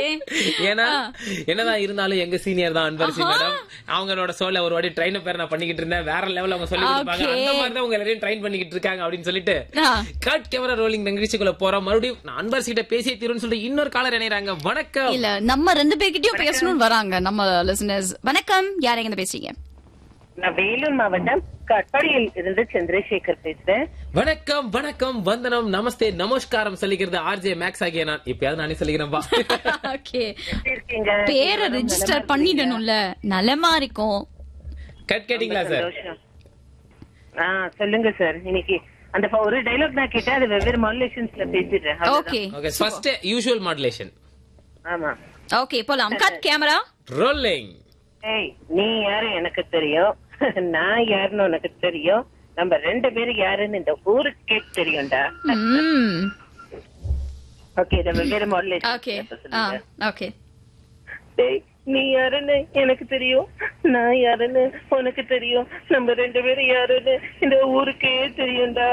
ஏன்னா என்னதான் இருந்தாலும் எங்க சீனியர் தான் அன்பரசி மேடம் அவங்களோட சோல ஒரு வாட்டி ட்ரெயின் பேர் நான் பண்ணிக்கிட்டு இருந்தேன் வேற லெவல்ல அவங்க சொல்லி கொடுப்பாங்க Okay. அந்த மாதிரி தான் உங்க எல்லாரையும் ட்ரைன் பண்ணிக்கிட்டு இருக்காங்க அப்படின்னு சொல்லிட்டு ஆ. கட் கேமரா ரோலிங் நிகழ்ச்சிக்குள்ள போறோம் மறுபடியும் நான் அன்பரசி கிட்ட பேசிய தீருன்னு சொல்லிட்டு இன்னொரு காலர் இணையறாங்க வணக்கம் இல்ல நம்ம ரெண்டு பேர்கிட்டயும் பேசணும்னு வராங்க நம்ம லிசனர்ஸ் வணக்கம் யார் எங்க பேசுறீங்க நான் வேலூர் மாவட்டம் கட்பாடியில் இருந்து சந்திரசேகர் பேசுறேன் வணக்கம் வணக்கம் வந்தனம் நமஸ்தே நமஸ்காரம் சொல்லிக்கிறது ஆர்ஜே மேக்ஸ் ஆகிய நான் இப்பயாவது நானே சொல்லிக்கிறேன்பா ஓகே எப்படி இருக்கீங்க பேரை ரெஜிஸ்டர் பண்ணிடணும்ல நலமா இருக்கும் கட் கேட்டீங்களா சார் சந்தோஷம். ஆ சொல்லுங்க சார் இன்னைக்கு அந்த ப- ஒரு டைலாக் நான் கேட்டேன் அது வெவ்வேறு மாடுலேஷன்ஸ்ல பேசிடுறேன் அவ்வளவுதான். Okay okay first usual modulation ஆமா ஓகே போலாம் கட் கேமரா ரோலிங் ஏய் நீ யாரு எனக்கு தெரியும் நான் யாருன்னு உனக்கு தெரியும் நம்ம ரெண்டு பேரும் யாருன்னு இந்த ஊருக்கே தெரியும்டா ம் ஓகே இத வெவ்வேறு ஓகே ஆ மாடுலேஷன் ஓகே டேய் நீ யாருன்னு எனக்கு தெரியும் நான் யாருன்னு உனக்கு தெரியும் நம்ம ரெண்டு பேரும் யாருன்னு இந்த ஊருக்கே தெரியும்டா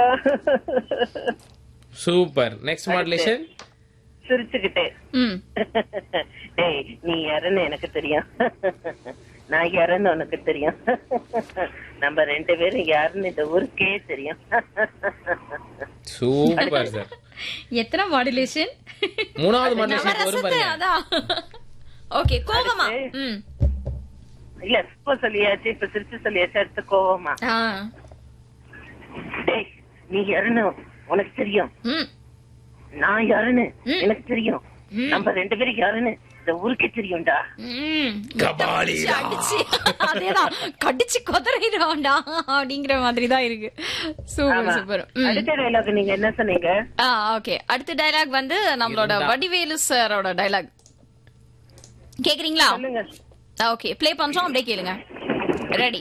சூப்பர் நெக்ஸ்ட் மாடுலேஷன் சிரிச்சுக்கிட்டே ம் டேய் நீ யாருன்னு எனக்கு தெரியும் நான் யாருன்னு உனக்கு தெரியும் நம்ம ரெண்டு பேரும் யாருன்னு இந்த ஊருக்கே தெரியும் சூப்பர் சார் எத்தனை மாடுலேஷன் மூணாவது மாடுலேஷன் வரும் பாருங்க அதான் ஓகே கோபமா ம் இல்ல இப்ப சொல்லியாச்சு இப்ப சிரிச்சு சொல்லியாச்சு அடுத்து கோவமா ஆ டேய் நீ யாருன்னு உனக்கு தெரியும் ம் நான் யாருன்னு எனக்கு தெரியும் நம்ம ரெண்டு பேரும் யாருன்னு இந்த ஊருக்கே தெரியும்டா ம் கபாலிடா. அடிச்சு அதேதான் கடிச்சு கொதறிடுவான்டா அப்படிங்கிற மாதிரி தான் இருக்கு சூப்பர் ஆமா. சூப்பர் அடுத்த டைலாக் நீங்க என்ன சொன்னீங்க ஆ ஓகே அடுத்த டயலாக் வந்து நம்மளோட இருந்தா. வடிவேலு சாரோட டயலாக் கேக்குறீங்களா சொல்லுங்க ஓகே ப்ளே பண்றோம் அப்படியே கேளுங்க ரெடி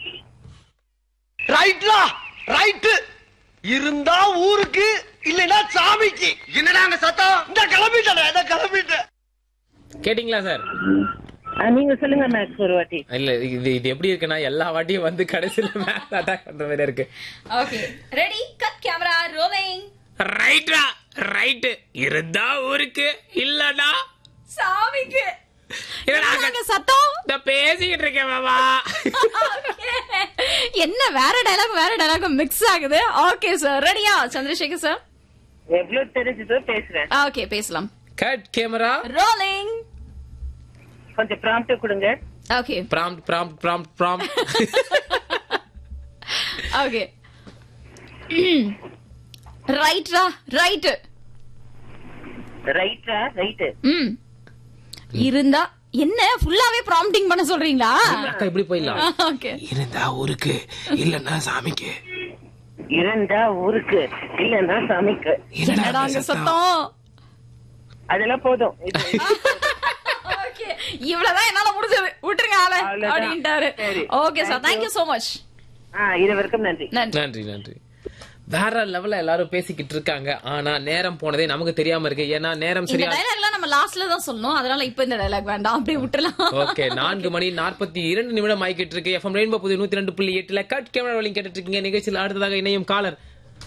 ரைட்லா ரைட்டு இருந்தா ஊருக்கு இல்லைன்னா சாமிக்கு என்னடாங்க சத்தம் இந்த கிளம்பிட்டேன் இந்த கிளம்பிட்டேன் கேட்டீங்களா சார் ஆ, நீங்க சொல்லுங்க மேக்ஸ் ஒரு வாட்டி இல்ல இது இது எப்படி இருக்குன்னா எல்லா வாட்டியும் வந்து கடைசியில மேட்ச் அட்டாக் பண்ற மாதிரி இருக்கு okay ready cut camera rolling ரைட்டா ரைட்டு இருந்தா ஊருக்கு இல்லனா சாமிக்கு இல்லடா, என்னங்க சத்தம் இந்த பேசிக்கிட்டு இருக்கேன் மாமா Okay. என்ன வேற டயலாக் வேற டயலாக் மிக்ஸ் ஆகுது ஓகே சார் ரெடியா சந்திரசேகர் சார் எவ்வளவு தெரிஞ்சதோ பேசுறேன் ஓகே பேசலாம் கட் கேமரா ரோலிங் கொஞ்சம் ப்ராம்ப்ட் கொடுங்க okay prompt prompt prompt prompt okay ரைட்ரா ரைட் ரைட்டா ரைட்டு ம் இருந்தா என்ன ஃபுல்லாவே ப்ராம்ப்டிங் பண்ண சொல்றீங்களா அக்கா இப்படி போயிடலாம் ஓகே இருந்தா ஊருக்கு இல்லன்னா சாமிக்கு இருந்தா ஊருக்கு இல்லன்னா சாமிக்கு என்னடா அங்க சத்தம் அதெல்லாம் போதும் இது- ஓகே இவ்வளவுதான் என்னால முடிஞ்சது விட்டுருங்க ஆள அவ்வளவுதான். அப்படின்ட்டாரு சரி. Okay sir Thank thank you so much ஆ இருவருக்கும் நன்றி நன்றி நன்றி நன்றி வேற லெவல்ல எல்லாரும் பேசிக்கிட்டு இருக்காங்க ஆனா நேரம் போனதே நமக்கு தெரியாம இருக்கு ஏன்னா நேரம் இந்த சரியா டயலாக்லாம் நம்ம லாஸ்ட்ல தான் சொல்லணும் அதனால இப்ப இந்த டயலாக் வேண்டாம் அப்படியே விட்டுறலாம் ஓகே நான்கு மணி நாற்பத்தி இரண்டு நிமிடம் ஆகிக்கிட்டு இருக்கு எஃப்எம் ரெயின்போ புது நூத்தி ரெண்டு புள்ளி எட்டுல கட் கேமரா வழி கேட்டுட்டு இருக்கீங்க நிகழ்ச்சியில் அடுத்ததாக இணையும் காலர்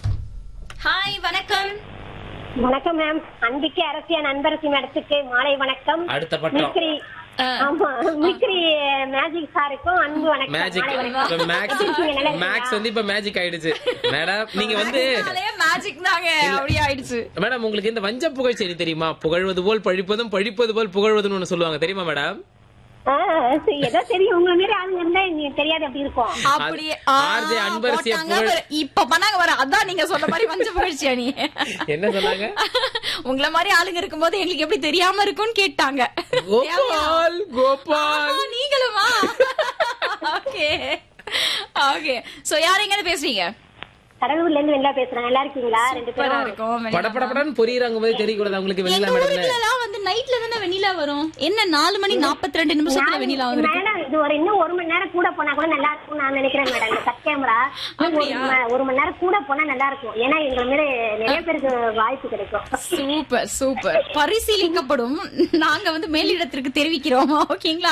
ஹாய் வணக்கம் வணக்கம் மேம் அன்பிக்கு அரசியா நண்பரசி மேடத்துக்கு மாலை வணக்கம் அடுத்த பட்டம் மிக்ரி ஆமா மிக்ரி மேஜிக் சாருக்கும் அன்பு வணக்கம் மேஜிக் மாலை வணக்கம். மேக்ஸ் எப்படி இருக்கீங்க? நல்லா இருக்கீங்களா? மேக்ஸ் வந்து இப்ப மேஜிக் ஆயிடுச்சு மேடம் நீங்க வந்து மேஜிக் தாங்க அப்படியே ஆயிடுச்சு மேடம் உங்களுக்கு இந்த வஞ்ச புகழ் செய்தி தெரியுமா புகழ்வது போல் பழிப்பதும் பழிப்பது போல் புகழ்வதுன்னு ஒண்ணு சொல்லுவாங்க தெரியுமா மேடம் ஆ, சரி, ஏதோ தெரியும் உங்க மாதிரி ஆளுங்க இருந்தா எனக்கு தெரியாது அப்படி இருக்கும் அப்படியே அது- RJ அன்பரசிய போட்டாங்க புகழ். பாரு. இப்ப பண்ணாங்க வர அதான் நீங்க சொன்ன மாதிரி வஞ்ச புகழ்ச்சியா நீ என்ன சொன்னாங்க உங்கள மாதிரி ஆளுங்க இருக்கும்போது எங்களுக்கு எப்படி தெரியாம இருக்கும்னு கேட்டாங்க தேவையா? கோபால் கோபால் ஆ, நீங்களுமா ஓகே ஓகே சோ யார் எங்க பேசுறீங்க கடலூர்ல இருந்து வெளில பேசுறேன் நல்லா இருக்கீங்களா ரெண்டு சூப்பரா பேரும் இருக்கும் படபடபடன்னு பொரியுறாங்க போது தெரியக்கூடாது அவங்களுக்கு எங்க வெளியில மேடம் ஊருக்குலாம் வந்து நைட்ல தானே வெண்ணிலா வரும் என்ன நாலு மணி நாற்பத்தி ரெண்டு நிமிஷத்துல வெண்ணிலா வந்துருக்கு மேடம் இது ஒரு இன்னும் ஒரு மணி நேரம் கூட போனா கூட நல்லா இருக்கும் நான் நினைக்கிறேன் மேடம் இந்த கட் கேமரா ஒரு அப்படியா? ம- ஒரு மணி நேரம் கூட போனா நல்லா இருக்கும் ஏன்னா எங்களை மாதிரி நிறைய பேருக்கு வாய்ப்பு கிடைக்கும் சூப்பர் சூப்பர் பரிசீலிக்கப்படும் நாங்க வந்து மேலிடத்திற்கு தெரிவிக்கிறோம் ஓகேங்களா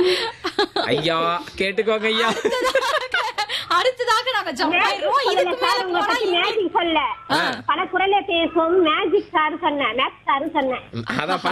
ஐயா கேட்டுக்கோங்க ஐயா அடுத்ததாக நாங்க ஜம்ப் ஆயிடுவோம் இதுக்கு மேல உங்க போனா பத்தி மேஜிக் சொல்ல பல குரலை பேசுவோம் மேஜிக் சார் சொன்னேன் மேக்ஸ் சார் சொன்னேன் அதான்